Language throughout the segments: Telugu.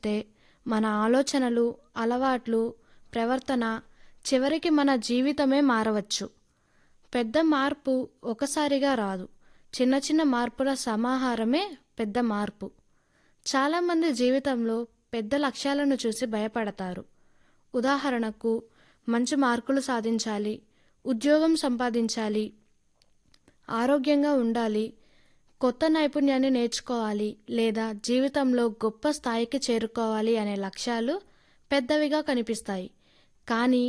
చేస్తే మన ఆలోచనలు అలవాట్లు ప్రవర్తన చివరికి మన జీవితమే మారవచ్చు పెద్ద మార్పు ఒకసారిగా రాదు చిన్న చిన్న మార్పుల సమాహారమే పెద్ద మార్పు చాలామంది జీవితంలో పెద్ద లక్ష్యాలను చూసి భయపడతారు ఉదాహరణకు మంచి మార్కులు సాధించాలి ఉద్యోగం సంపాదించాలి ఆరోగ్యంగా ఉండాలి కొత్త నైపుణ్యాన్ని నేర్చుకోవాలి లేదా జీవితంలో గొప్ప స్థాయికి చేరుకోవాలి అనే లక్ష్యాలు పెద్దవిగా కనిపిస్తాయి కానీ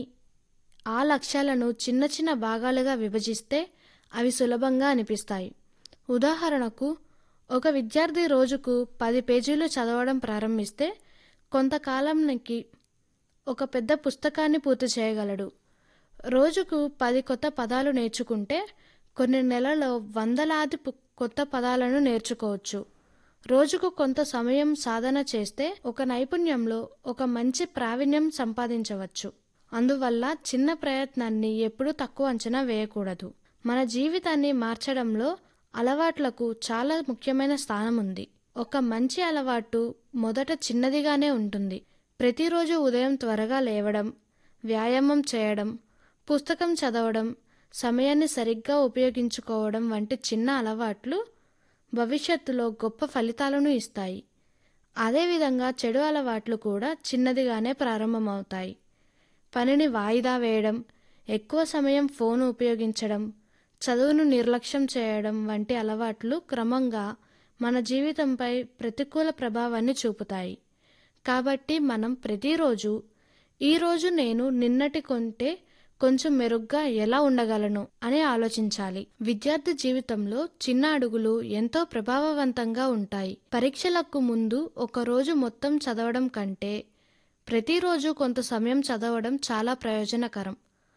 ఆ లక్ష్యాలను చిన్న చిన్న భాగాలుగా విభజిస్తే అవి సులభంగా అనిపిస్తాయి ఉదాహరణకు ఒక విద్యార్థి రోజుకు పది పేజీలు చదవడం ప్రారంభిస్తే కొంతకాలానికి ఒక పెద్ద పుస్తకాన్ని పూర్తి చేయగలడు రోజుకు పది కొత్త పదాలు నేర్చుకుంటే కొన్ని నెలల్లో వందలాది పు- కొత్త పదాలను నేర్చుకోవచ్చు రోజుకు కొంత సమయం సాధన చేస్తే ఒక నైపుణ్యంలో ఒక మంచి ప్రావీణ్యం సంపాదించవచ్చు అందువల్ల చిన్న ప్రయత్నాన్ని ఎప్పుడూ తక్కువ అంచనా వేయకూడదు మన జీవితాన్ని మార్చడంలో అలవాట్లకు చాలా ముఖ్యమైన స్థానం ఉంది ఒక మంచి అలవాటు మొదట చిన్నదిగానే ఉంటుంది ప్రతిరోజు ఉదయం త్వరగా లేవడం వ్యాయామం చేయడం పుస్తకం చదవడం సమయాన్ని సరిగ్గా ఉపయోగించుకోవడం వంటి చిన్న అలవాట్లు భవిష్యత్తులో గొప్ప ఫలితాలను ఇస్తాయి అదేవిధంగా చెడు అలవాట్లు కూడా చిన్నదిగానే ప్రారంభమవుతాయి పనిని వాయిదా వేయడం ఎక్కువ సమయం ఫోన్ ఉపయోగించడం చదువును నిర్లక్ష్యం చేయడం వంటి అలవాట్లు క్రమంగా మన జీవితంపై ప్రతికూల ప్రభావాన్ని చూపుతాయి కాబట్టి మనం ప్రతిరోజు ఈరోజు నేను నిన్నటి కొంటే కొంచెం మెరుగ్గా ఎలా ఉండగలను అని ఆలోచించాలి విద్యార్థి జీవితంలో చిన్న అడుగులు ఎంతో ప్రభావవంతంగా ఉంటాయి పరీక్షలకు ముందు ఒక రోజు మొత్తం చదవడం కంటే ప్రతిరోజు కొంత సమయం చదవడం చాలా ప్రయోజనకరం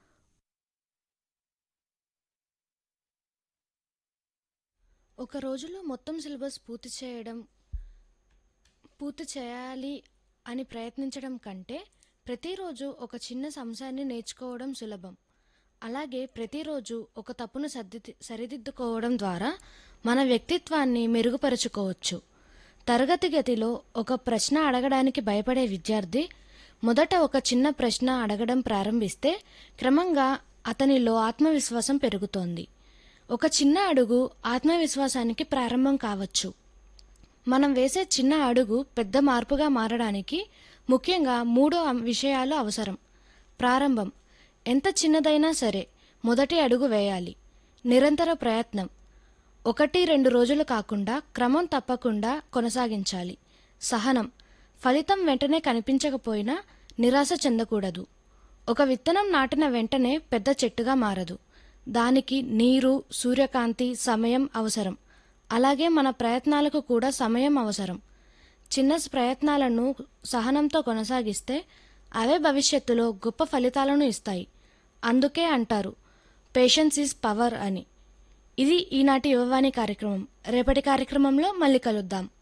ఒక రోజులో మొత్తం సిలబస్ పూర్తి చేయడం పూర్తి చేయాలి అని ప్రయత్నించడం కంటే ప్రతిరోజు ఒక చిన్న అంశాన్ని నేర్చుకోవడం సులభం అలాగే ప్రతిరోజు ఒక తప్పును సర్ది సరిదిద్దుకోవడం ద్వారా మన వ్యక్తిత్వాన్ని మెరుగుపరుచుకోవచ్చు తరగతి గదిలో ఒక ప్రశ్న అడగడానికి భయపడే విద్యార్థి మొదట ఒక చిన్న ప్రశ్న అడగడం ప్రారంభిస్తే క్రమంగా అతనిలో ఆత్మవిశ్వాసం పెరుగుతోంది ఒక చిన్న అడుగు ఆత్మవిశ్వాసానికి ప్రారంభం కావచ్చు మనం వేసే చిన్న అడుగు పెద్ద మార్పుగా మారడానికి ముఖ్యంగా మూడు అం- విషయాలు అవసరం ప్రారంభం ఎంత చిన్నదైనా సరే మొదటి అడుగు వేయాలి నిరంతర ప్రయత్నం ఒకటి రెండు రోజులు కాకుండా క్రమం తప్పకుండా కొనసాగించాలి సహనం ఫలితం వెంటనే కనిపించకపోయినా నిరాశ చెందకూడదు ఒక విత్తనం నాటిన వెంటనే పెద్ద చెట్టుగా మారదు దానికి నీరు సూర్యకాంతి సమయం అవసరం అలాగే మన ప్రయత్నాలకు కూడా సమయం అవసరం చిన్న ప్రయత్నాలను సహనంతో కొనసాగిస్తే అవే భవిష్యత్తులో గొప్ప ఫలితాలను ఇస్తాయి అందుకే అంటారు పేషెన్స్ ఈజ్ పవర్ అని ఇది ఈనాటి యువవాణి కార్యక్రమం రేపటి కార్యక్రమంలో మళ్ళీ కలుద్దాం